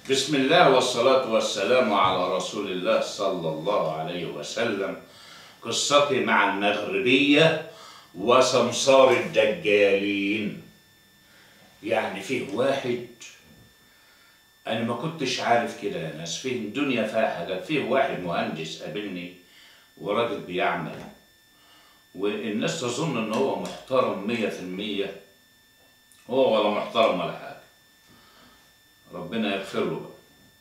بسم الله والصلاة والسلام على رسول الله صلى الله عليه وسلم قصتي مع المغربية وسمسار الدجالين يعني فيه واحد أنا ما كنتش عارف كده يا ناس فيه الدنيا فيها حاجات فيه واحد مهندس قابلني وراجل بيعمل والناس تظن إن هو محترم مية في المية هو ولا محترم ولا حاجة ربنا يغفر له بقى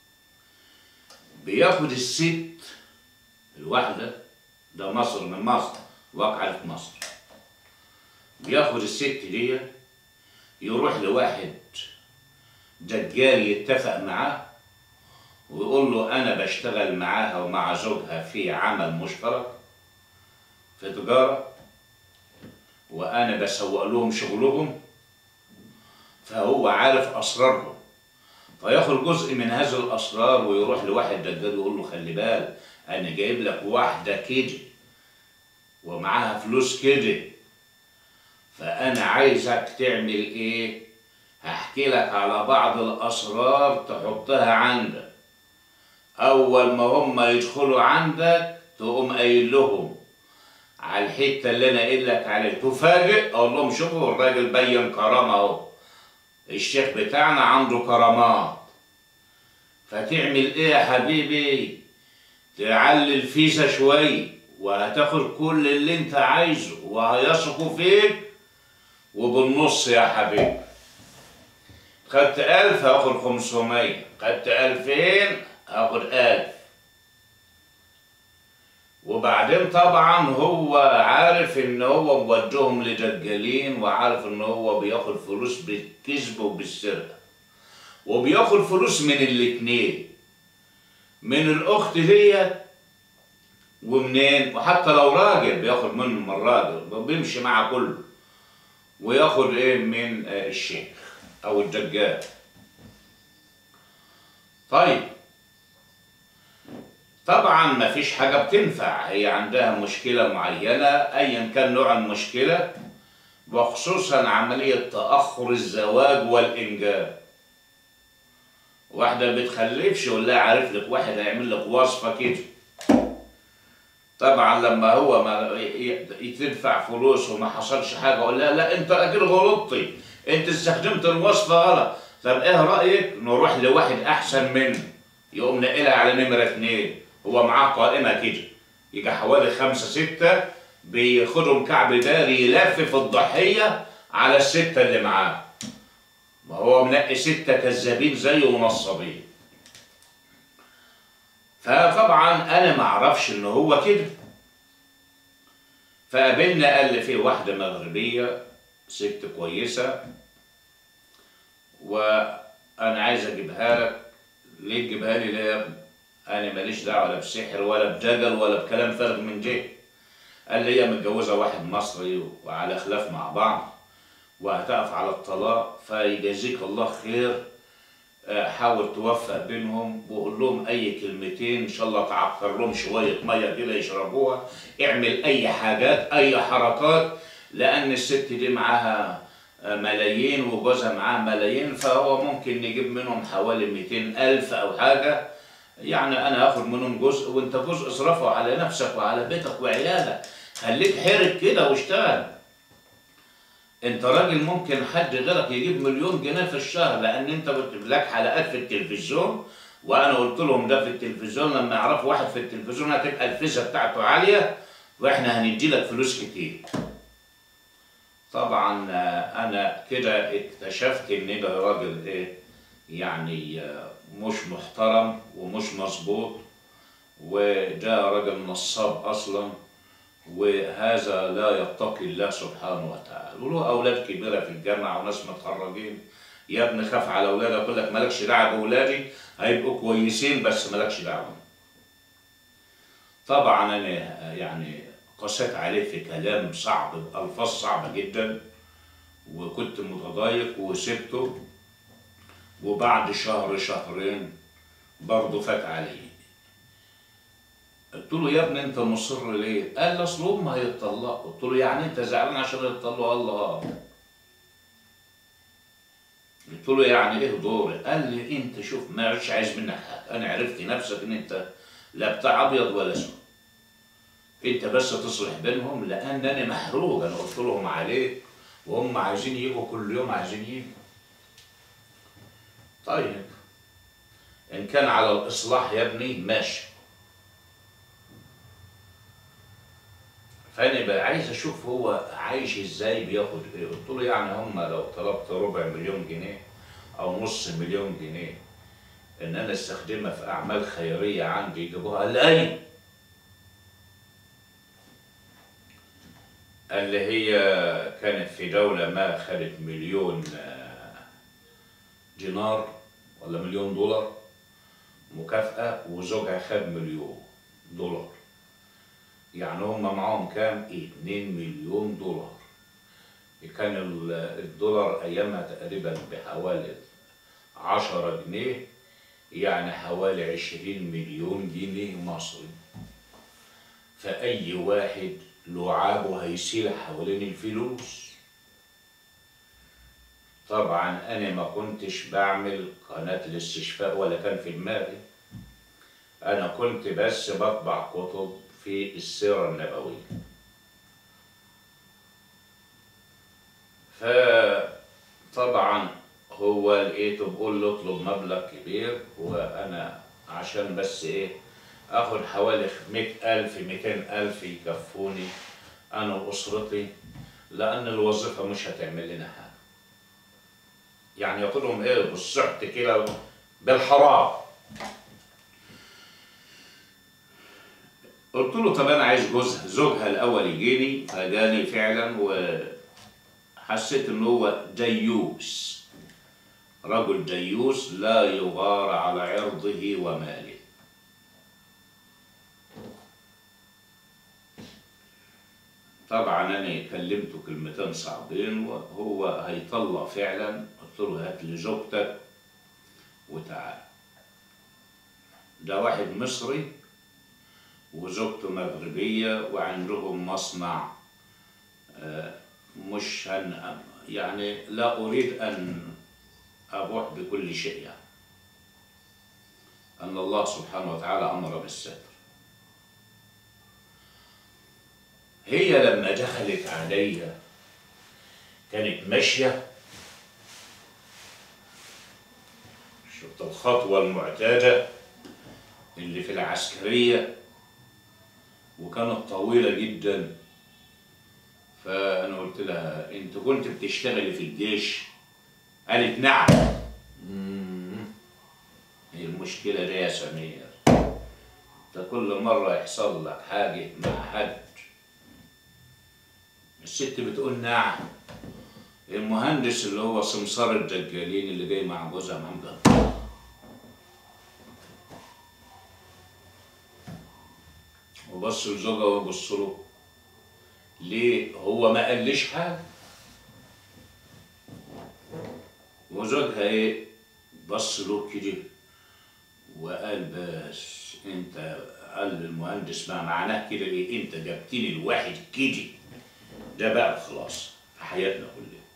بياخد الست الواحدة ده مصر من مصر واقعة في مصر بياخد الست دي يروح لواحد دجال يتفق معاه ويقول له أنا بشتغل معاها ومع زوجها في عمل مشترك في تجارة وأنا بسوق لهم شغلهم فهو عارف أسرارهم فياخد جزء من هذه الاسرار ويروح لواحد دجال يقول له خلي بالك انا جايب لك واحده كده ومعاها فلوس كده فانا عايزك تعمل ايه هحكي لك على بعض الاسرار تحطها عندك اول ما هم يدخلوا عندك تقوم قايل لهم على الحته اللي انا قايل لك عليها تفاجئ اقول لهم شوفوا الراجل بين كرامه اهو الشيخ بتاعنا عنده كرامات فتعمل ايه يا حبيبي تعلي الفيزا شوي وهتاخد كل اللي انت عايزه وهيثقوا فيك وبالنص يا حبيبي خدت ألف هاخد خمسمية خدت ألفين هاخد ألف وبعدين طبعا هو عارف ان هو مودهم لدجالين وعارف ان هو بياخد فلوس بالكذب وبالسرقه وبياخد فلوس من الاتنين من الاخت ديت ومنين وحتى لو راجل بياخد منه من الراجل بيمشي مع كله وياخد ايه من آه، الشيخ او الدجال طيب طبعا ما فيش حاجة بتنفع هي عندها مشكلة معينة أيا كان نوع المشكلة وخصوصا عملية تأخر الزواج والإنجاب واحدة بتخلفش يقول لها عارف لك واحد هيعمل لك وصفة كده طبعا لما هو ما ي- ي- تدفع فلوس وما حصلش حاجة اقول لها لا انت اكيد غلطتي انت استخدمت الوصفة غلط طب ايه رأيك نروح لواحد احسن منه يقوم نقلها على نمرة اتنين هو معاه قائمة كده يجي حوالي خمسة ستة بياخدهم كعب داري يلف في الضحية على الستة اللي معاه ما هو منقي ستة كذابين زيه ونصابين فطبعا انا ما اعرفش ان هو كده فقابلنا قال لي في واحدة مغربية ست كويسة وانا عايز اجيبها لك ليه تجيبها لي ليه يا ابني؟ انا ماليش دعوه لا بسحر ولا بدجل ولا بكلام فارغ من ده قال لي هي متجوزه واحد مصري وعلى خلاف مع بعض وهتقف على الطلاق فيجازيك الله خير آه، حاول توفق بينهم وقول لهم اي كلمتين ان شاء الله تعكر لهم شويه ميه كده يشربوها اعمل اي حاجات اي حركات لان الست دي معاها آه، ملايين وجوزها معاه ملايين فهو ممكن نجيب منهم حوالي 200 ألف أو حاجة يعني أنا هاخد منهم جزء وأنت جزء اصرفه على نفسك وعلى بيتك وعيالك خليك حرك كده واشتغل انت راجل ممكن حد غيرك يجيب مليون جنيه في الشهر لان انت بتجيب لك حلقات في التلفزيون وانا قلت لهم ده في التلفزيون لما يعرفوا واحد في التلفزيون هتبقى الفيزا بتاعته عاليه واحنا هندي لك فلوس كتير طبعا آه، انا كده اكتشفت ان ده راجل ايه يعني آه، مش محترم ومش مظبوط وده راجل نصاب اصلا وهذا لا يتقي الله سبحانه وتعالى وله اولاد كبيره في الجامعه وناس متخرجين يا ابني خاف على اولادك يقول لك مالكش دعوه باولادي هيبقوا كويسين بس مالكش دعوه طبعا انا يعني قسيت عليه في كلام صعب بألفاظ صعبة جدا وكنت متضايق وسبته وبعد شهر شهرين برضه فات عليه قلت له يا ابني انت مصر ليه؟ قال لي اصل هم هيتطلقوا قلت له يعني انت زعلان عشان يتطلقوا؟ قال لي اه قلت له يعني ايه دوري؟ قال لي انت شوف ما مش عايز منك حاجه انا عرفت نفسك ان انت لا بتاع ابيض ولا اسود انت بس تصلح بينهم لان انا محروق انا قلت لهم عليك وهم عايزين يجوا كل يوم عايزين يجوا طيب ان كان على الاصلاح يا ابني ماشي فانا بقى عايز اشوف هو عايش ازاي بياخد ايه قلت له يعني هم لو طلبت ربع مليون جنيه او نص مليون جنيه ان انا استخدمها في اعمال خيريه عندي يجيبوها قال لي اي قال لي هي كانت في دوله ما خدت مليون آه، دينار ولا مليون دولار مكافأة وزوجها خد مليون دولار يعني هم معاهم كام؟ 2 مليون دولار كان ال- الدولار أيامها تقريبا بحوالي 10 جنيه يعني حوالي 20 مليون جنيه مصري فأي واحد لعابه هيسيل حوالين الفلوس طبعا انا ما كنتش بعمل قناة الاستشفاء ولا كان في دماغي انا كنت بس بطبع كتب في السيرة النبوية فطبعا هو لقيته بقول له اطلب مبلغ كبير وانا عشان بس ايه اخد حوالي مئة الف ميتين الف يكفوني انا واسرتي لان الوظيفة مش هتعمل لنا حاجة يعني ياخدهم ايه بالصحت كده بالحرام قلت له طب انا عايز جوزها زوجها الاول يجيني فجاني فعلا وحسيت ان هو ديوس رجل ديوس لا يغار على عرضه وماله طبعا انا كلمته كلمتين صعبين وهو هيطلع فعلا قلت له هات لي زوجتك وتعال ده واحد مصري وزوجته مغربية وعندهم مصنع آه، مش هن يعني لا أريد أن أبوح بكل شيء يعني أن الله سبحانه وتعالى أمر بالستر هي لما دخلت عليا كانت ماشية شفت الخطوة المعتادة اللي في العسكرية وكانت طويلة جدا فأنا قلت لها أنت كنت بتشتغلي في الجيش؟ قالت نعم مم. هي المشكلة دي يا سمير انت كل مرة يحصل لك حاجة مع حد الست بتقول نعم المهندس اللي هو سمسار الدجالين اللي جاي مع جوزها محمد وبص لزوجها وبص له ليه هو ما قاليش حاجه وزوجها ايه بص له كده وقال بس انت قال للمهندس ما معناه كده ايه انت جبتني الواحد كده ده بقى خلاص في حياتنا كلها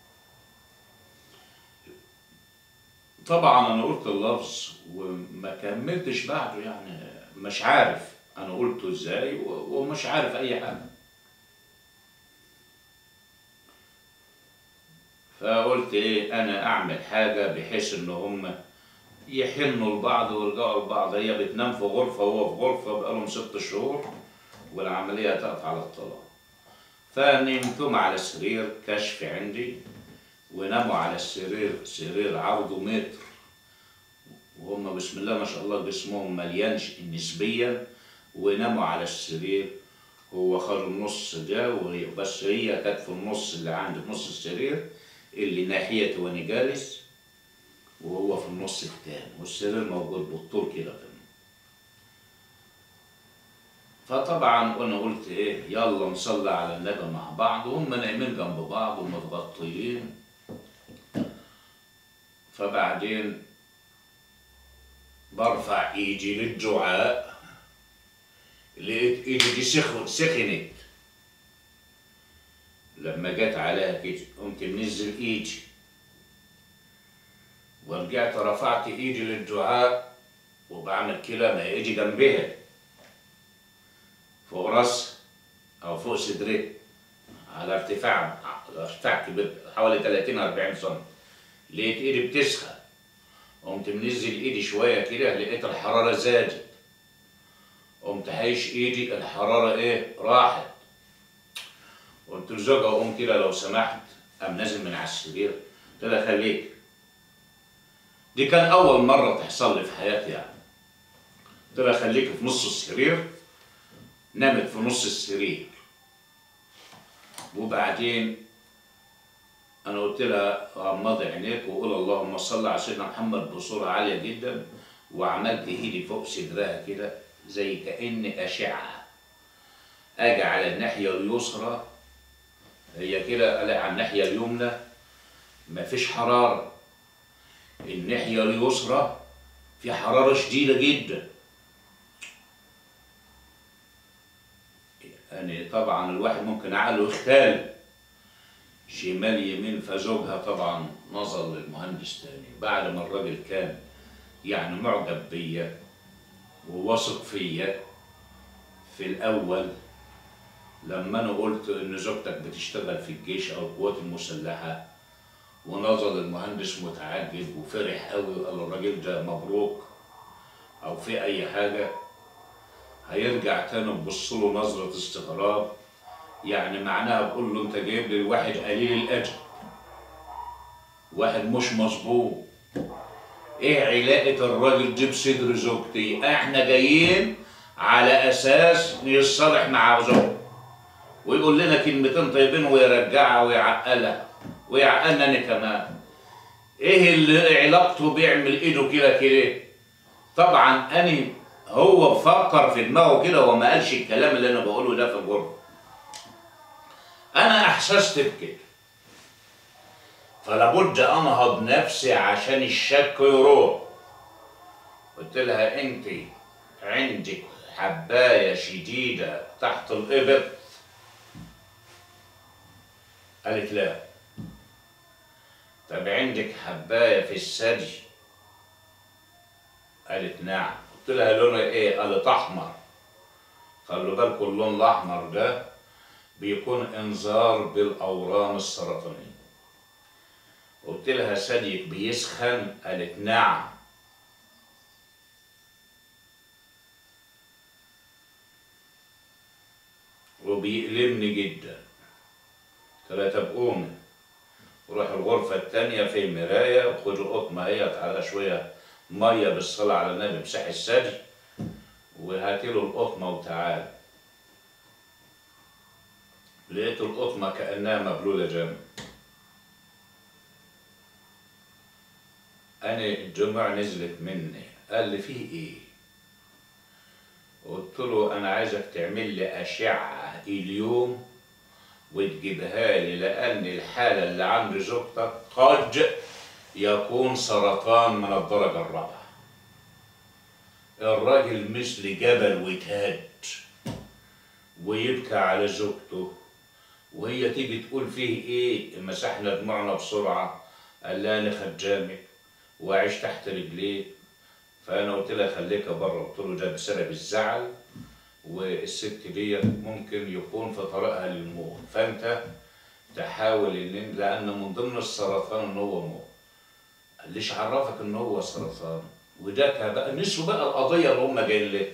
طبعا انا قلت اللفظ وما كملتش بعده يعني مش عارف انا قلته ازاي و- ومش عارف اي حاجه فقلت ايه انا اعمل حاجه بحيث ان هم يحنوا لبعض ويرجعوا لبعض هي بتنام في غرفه وهو في غرفه بقالهم ست شهور والعمليه تقف على الطلاق فنمتم على السرير كشف عندي وناموا على السرير سرير عرضه متر وهم بسم الله ما شاء الله جسمهم مليان ش- نسبيا وناموا على السرير هو خد النص ده وهي بس هي كانت في النص اللي عند نص السرير اللي ناحيته وانا جالس وهو في النص التاني والسرير موجود بالطول كده في النص. فطبعا انا قلت ايه يلا نصلي على النبي مع بعض وهم نايمين جنب بعض ومتغطيين فبعدين برفع ايدي للدعاء لقيت ايدي دي سخن سخنت لما جت عليها كده قمت منزل ايدي ورجعت رفعت ايدي للدعاء وبعمل كده ما ايدي جنبها فوق راسها او فوق صدرها على ارتفاع على ارتفاع كبير حوالي 30 40 سم لقيت ايدي بتسخن قمت منزل ايدي شويه كده لقيت الحراره زادت قمت هايش ايدي الحراره ايه راحت قلت لزوجها قوم كده لو سمحت قام نازل من على السرير قلت لها خليك دي كان اول مره تحصل لي في حياتي يعني قلت لها خليك في نص السرير نامت في نص السرير وبعدين انا قلت لها غمضي عينيك وقول اللهم صل على سيدنا محمد بصوره عاليه جدا وعملت ايدي فوق صدرها كده زي كأن أشعة أجي على الناحية اليسرى هي كده ألاقي على الناحية اليمنى مفيش حرارة الناحية اليسرى في حرارة شديدة جدا يعني طبعا الواحد ممكن عقله يختال شمال يمين فزوجها طبعا نظر للمهندس تاني بعد ما الراجل كان يعني معجب بيا وواثق فيا في الأول لما أنا قلت إن زوجتك بتشتغل في الجيش أو القوات المسلحة ونظر المهندس متعجب وفرح قوي وقال الراجل ده مبروك أو في أي حاجة هيرجع تاني تبص له نظرة استغراب يعني معناها بقول له أنت جايب لي واحد قليل الأجر واحد مش مظبوط ايه علاقة الراجل دي بصدر زوجتي؟ احنا جايين على اساس يتصالح مع زوجته ويقول لنا كلمتين طيبين ويرجعها ويعقلها ويعقلنا انا كمان. ايه اللي علاقته بيعمل ايده كده كده؟ طبعا انا هو فكر في دماغه كده وما قالش الكلام اللي انا بقوله ده في الغرفة. انا احسست بكده. فلابد انهض نفسي عشان الشك يروح قلت لها انت عندك حبايه شديده تحت الابط قالت لا طب عندك حبايه في الثدي قالت نعم قلت لها لونها ايه قالت احمر خلوا بالكم اللون الاحمر ده بيكون انذار بالاورام السرطانيه قلت لها ثديك بيسخن قالت نعم وبيألمني جدا قلت لها طب قومي روح الغرفة التانية في مراية وخدي قطمة هي على شوية مية بالصلاة على النبي امسح الثدي وهاتي له القطمة وتعالى لقيت القطمة كأنها مبلولة جنب أنا الدموع نزلت مني قال لي فيه إيه؟ قلت له أنا عايزك تعمل لي أشعة اليوم وتجيبها لي لأن الحالة اللي عند زوجتك قد يكون سرطان من الدرجة الرابعة الراجل مثل جبل وتهد ويبكى على زوجته وهي تيجي تقول فيه ايه مسحنا دموعنا بسرعة قال لها انا خدامك وعيش تحت رجليه فانا قلت لها خليكها بره قلت له ده بسبب الزعل والست ديت ممكن يكون في طريقها للموت فانت تحاول ان لان من ضمن السرطان ان هو موت ليش عرفك ان هو سرطان وده بقى نسوا بقى القضيه اللي هم جايين ليه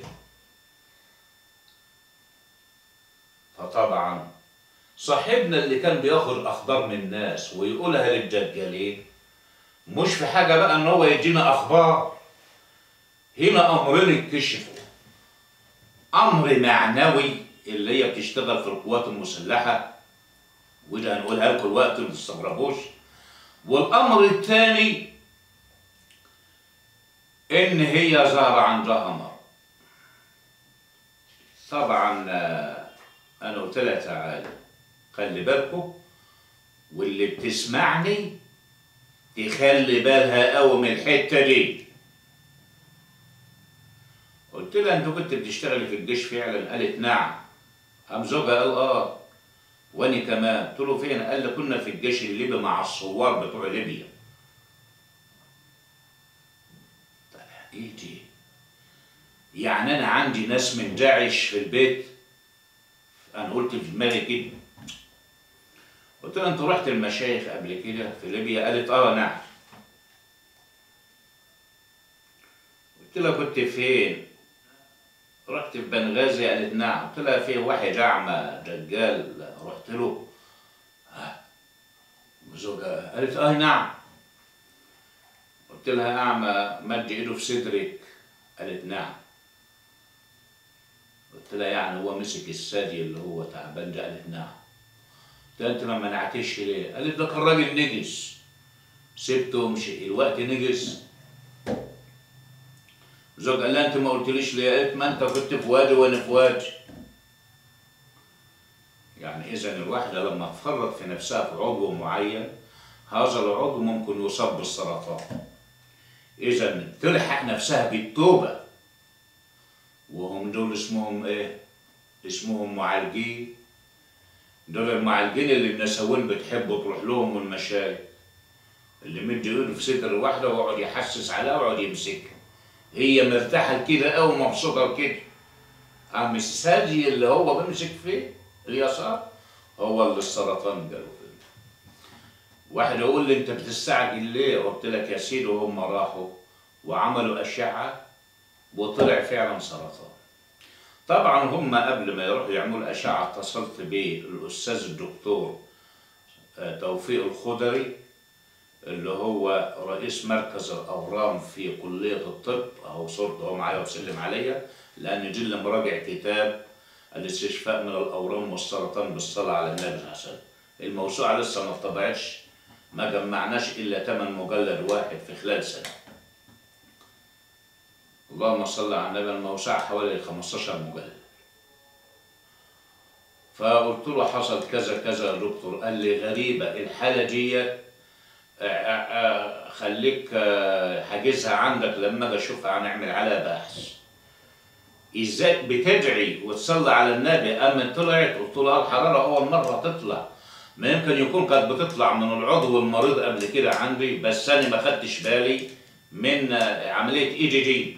فطبعا صاحبنا اللي كان بياخد اخبار من الناس ويقولها للدجالين مش في حاجه بقى ان هو يدينا اخبار هنا امرين اتكشفوا امر معنوي اللي هي بتشتغل في القوات المسلحه وده هنقولها لكم الوقت ما تستغربوش والامر الثاني ان هي ظهر عندها مرض طبعا آه، انا قلت لها تعالى خلي بالكم واللي بتسمعني تخلي بالها قوي من الحته دي قلت لها انت كنت بتشتغلي في الجيش فعلا قالت نعم قام زوجها قال اه واني كمان قلت له فين قال لي كنا في الجيش الليبي مع الثوار بتوع ليبيا ايه دي يعني انا عندي ناس من داعش في البيت انا قلت في دماغي كده قلت لها انت رحت المشايخ قبل كده في ليبيا قالت اه نعم قلت لها كنت فين رحت في بنغازي قالت نعم قلت لها في واحد اعمى دجال رحت له ها زوجها قالت اه نعم قلت لها اعمى مد ايده في صدرك قالت نعم قلت لها يعني هو مسك الثدي اللي هو تعبان ده قالت نعم قلت لها انت ما منعتش ليه؟ قالت ده كان راجل نجس سبته ومشي الوقت نجس زوج قال لها انت ما قلتليش ليه؟ قالت ما انت كنت في وادي وانا في وادي يعني اذا الواحده لما تفرط في نفسها في عضو معين هذا العضو ممكن يصاب بالسرطان اذا تلحق نفسها بالتوبه وهم دول اسمهم ايه اسمهم معالجين دول المعالجين اللي النسوين بتحب تروح لهم والمشايخ اللي مدي ايده في صدر واحده ويقعد يحسس عليها ويقعد يمسكها هي مرتاحه لكده قوي مبسوطه لكده عم الثدي اللي هو بيمسك فيه اليسار هو اللي السرطان جاله فيه واحد يقول لي انت بتستعجل ليه؟ قلت لك يا سيدي وهم راحوا وعملوا اشعه وطلع فعلا سرطان. طبعا هم قبل ما يروحوا يعملوا اشعه اتصلت بالاستاذ الدكتور آه، توفيق الخضري اللي هو رئيس مركز الاورام في كليه الطب اهو صورته هو معايا وسلم عليا لان دي اللي مراجع كتاب الاستشفاء من الاورام والسرطان بالصلاه على النبي صلى الله عليه وسلم. الموسوعه لسه ما اتطبعتش ما جمعناش الا ثمن مجلد واحد في خلال سنه. اللهم صل على النبي الموسوعه حوالي 15 مجلد. فقلت له حصل كذا كذا يا دكتور قال لي غريبه الحاله دي آه، آه، آه، خليك آه، حاجزها عندك لما اجي اشوفها هنعمل عليها بحث. ازاي بتدعي وتصلي على النبي اما طلعت قلت له الحراره اول مره تطلع ما يمكن يكون كانت بتطلع من العضو المريض قبل كده عندي بس انا ما خدتش بالي من آه، عمليه اي جي جي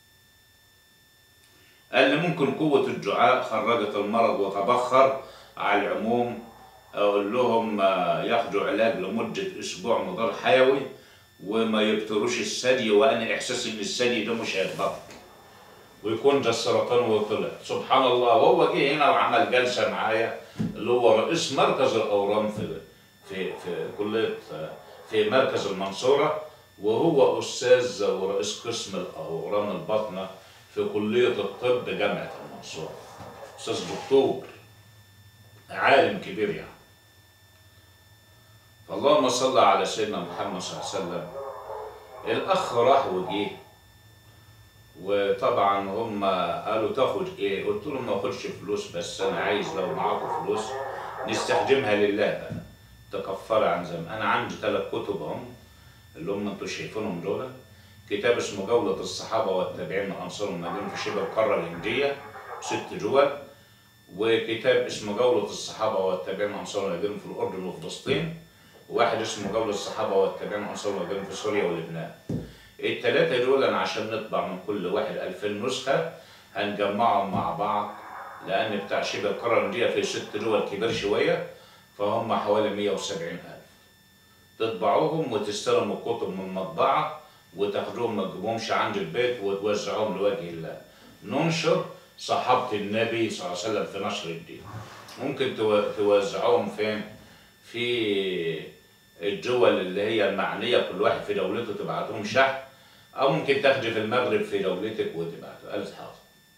قال لي ممكن قوه الدعاء خرجت المرض وتبخر على العموم اقول لهم آه، ياخدوا علاج لمده اسبوع مضاد حيوي وما يبتروش الثدي وانا احساسي ان الثدي ده مش هيتبطل ويكون ده السرطان وطلع سبحان الله وهو جه هنا وعمل جلسه معايا اللي هو رئيس مركز الاورام في في في كليه في مركز المنصوره وهو استاذ ورئيس قسم الاورام الباطنه في كليه الطب جامعه المنصوره استاذ دكتور عالم كبير يعني فاللهم صل على سيدنا محمد صلى الله عليه وسلم الاخ راح وجه وطبعا هم قالوا تاخد ايه؟ قلت لهم ما اخدش فلوس بس انا عايز لو معاكم فلوس نستخدمها لله بقى تكفر عن ذنب انا عندي ثلاث كتب هم اللي هم انتوا شايفينهم دول كتاب اسمه جولة الصحابة والتابعين من أنصار المدينة في شبه القارة الهندية ست دول وكتاب اسمه جولة الصحابة والتابعين من أنصار المدينة في الأردن وفلسطين وواحد اسمه جولة الصحابة والتابعين من أنصار المدينة في سوريا ولبنان التلاتة دول أنا عشان نطبع من كل واحد 2000 نسخة هنجمعهم مع بعض لأن بتاع شبه القارة الهندية في ست دول كبير شوية فهم حوالي 170 ألف تطبعوهم وتستلموا الكتب من المطبعة وتاخدوهم ما تجيبوهمش عند البيت وتوزعوهم لوجه الله ننشر صحابة النبي صلى الله عليه وسلم في نشر الدين ممكن تو- توزعوهم فين في الدول اللي هي المعنية كل واحد في دولته تبعتهم شحن أو ممكن تاخدي في المغرب في دولتك وتبعته قالت حاضر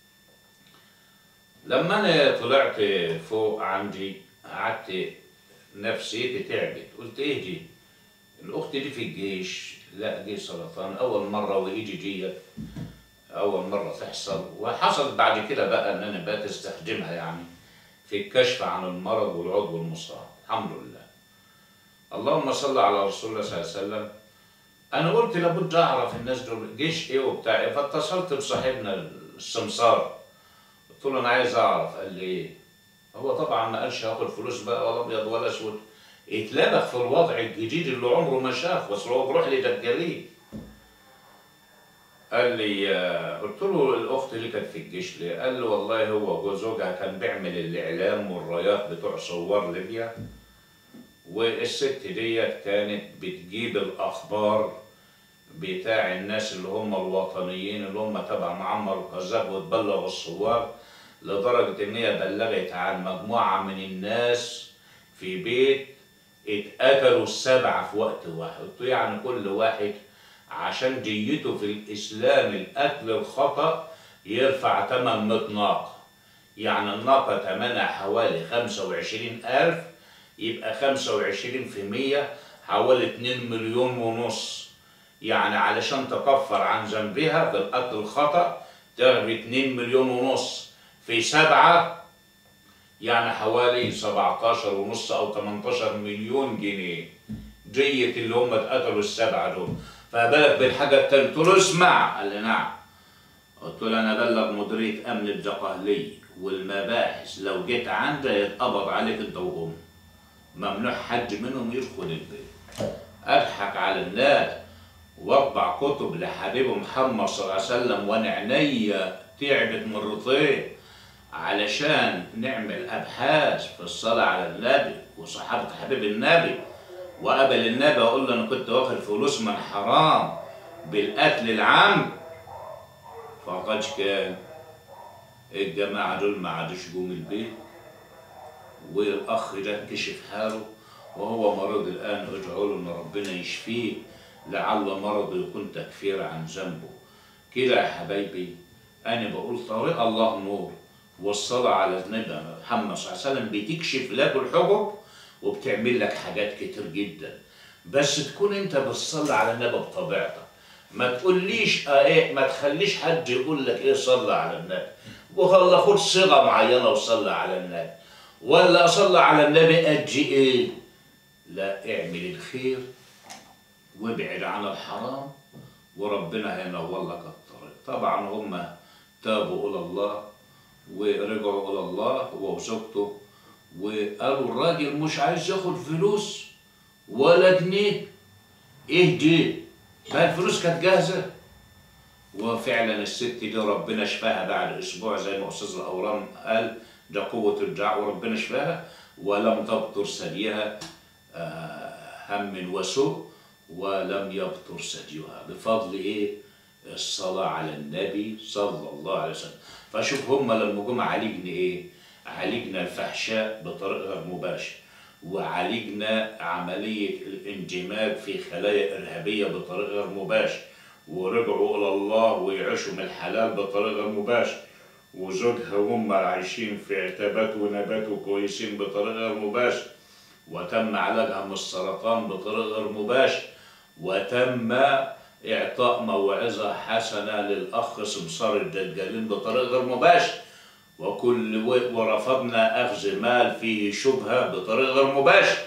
لما أنا طلعت فوق عندي قعدت نفسيتي تعبت قلت إيه دي الأخت دي في الجيش لا دي سرطان أول مرة وإيدي دي أول مرة تحصل وحصل بعد كده بقى إن أنا بقيت أستخدمها يعني في الكشف عن المرض والعضو المصاب الحمد لله اللهم صل على رسول الله صلى الله عليه وسلم انا قلت لابد اعرف الناس دول جيش ايه وبتاع ايه فاتصلت بصاحبنا السمسار قلت له انا عايز اعرف قال لي ايه هو طبعا ما قالش هاخد فلوس بقى ولا ابيض ولا اسود اتلبخ في الوضع الجديد اللي عمره ما شاف بس هو بروح لدجالين قال لي آه، قلت له الاخت اللي كانت في الجيش ليه؟ قال لي والله هو زوجها كان بيعمل الاعلام والرايات بتوع ثوار ليبيا والست ديت كانت بتجيب الاخبار بتاع الناس اللي هم الوطنيين اللي هم تبع معمر القذافي وتبلغ الثوار لدرجه ان هي بلغت عن مجموعه من الناس في بيت اتقتلوا السبعه في وقت واحد قلت له يعني كل واحد عشان ديته في الإسلام القتل الخطأ يرفع تمن 100 ناقة يعني الناقة تمنها حوالي خمسة وعشرين ألف يبقى خمسة وعشرين في مية حوالي اتنين مليون ونص يعني علشان تكفر عن ذنبها في القتل الخطأ تاخد اتنين مليون ونص في سبعة يعني حوالي 17 ونص أو 18 مليون جنيه دية اللي هم اتقتلوا السبعة دول فبالك بالحاجة التانية قلت له اسمع قال لي نعم قلت له أنا بلغ مديرية أمن الدقهلية والمباحث لو جيت عندها يتقبض عليك أنت وهم ممنوع حد منهم يدخل البيت أضحك على الناس واطبع كتب لحبيب محمد صلى الله عليه وسلم وانا عينيا تعبت مرتين علشان نعمل ابحاث في الصلاه على النبي وصحابه حبيب النبي وقبل النبي اقول له انا كنت واخد فلوس من حرام بالقتل العام فقد كان الجماعه دول ما عادوش جم البيت والاخ ده كشف حاله وهو مريض الان ادعوا له ان ربنا يشفيه لعل مرضه يكون تكفير عن ذنبه كده يا حبايبي انا بقول طريق الله نور والصلاة على النبي محمد صلى الله عليه وسلم بتكشف لك الحجب وبتعمل لك حاجات كتير جدا بس تكون انت بتصلي على النبي بطبيعتك ما تقوليش اه ايه ما تخليش حد يقول لك ايه صلى على النبي ولا خد صيغه معينه وصلى على النبي ولا اصلي على النبي اجي ايه لا اعمل الخير وابعد عن الحرام وربنا هينور لك الطريق طبعا هم تابوا الى الله ورجعوا الى الله هو وزوجته وقالوا الراجل مش عايز ياخد فلوس ولا جنيه ايه دي ما الفلوس كانت جاهزه وفعلا الست دي ربنا شفاها بعد اسبوع زي ما استاذ الاورام قال ده قوه الدعاء وربنا شفاها ولم تبطر ثديها آه، هم وسوء ولم يبطر ثديها بفضل ايه الصلاه على النبي صلى الله عليه وسلم فشوف هم لما جم عالجنا ايه عالجنا الفحشاء بطريقه غير مباشره وعالجنا عمليه الاندماج في خلايا ارهابيه بطريقه غير مباشره ورجعوا الى الله ويعيشوا من الحلال بطريقه غير مباشره وزوجها وهم عايشين في عتابات ونبات وكويسين بطريقه غير مباشره وتم علاجها من السرطان بطريقه غير مباشره وتم إعطاء موعظة حسنة للأخ سمسار الدجالين بطريقة غير مباشرة وكل و- ورفضنا أخذ مال فيه شبهة بطريقة غير مباشرة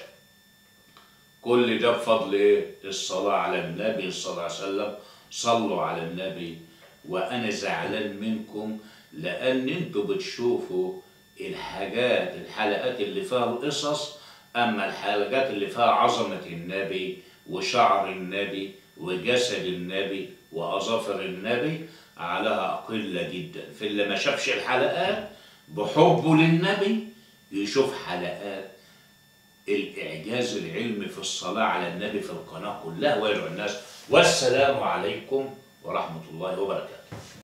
كل ده بفضل إيه؟ الصلاة على النبي صلى الله عليه وسلم صلوا على النبي وأنا زعلان منكم لأن أنتوا بتشوفوا الحاجات الحلقات اللي فيها القصص أما الحلقات اللي فيها عظمة النبي وشعر النبي وجسد النبي وأظافر النبي عليها قلة جدا في اللي ما شافش الحلقات بحبه للنبي يشوف حلقات الإعجاز العلمي في الصلاة على النبي في القناة كلها ويدعو الناس والسلام عليكم ورحمة الله وبركاته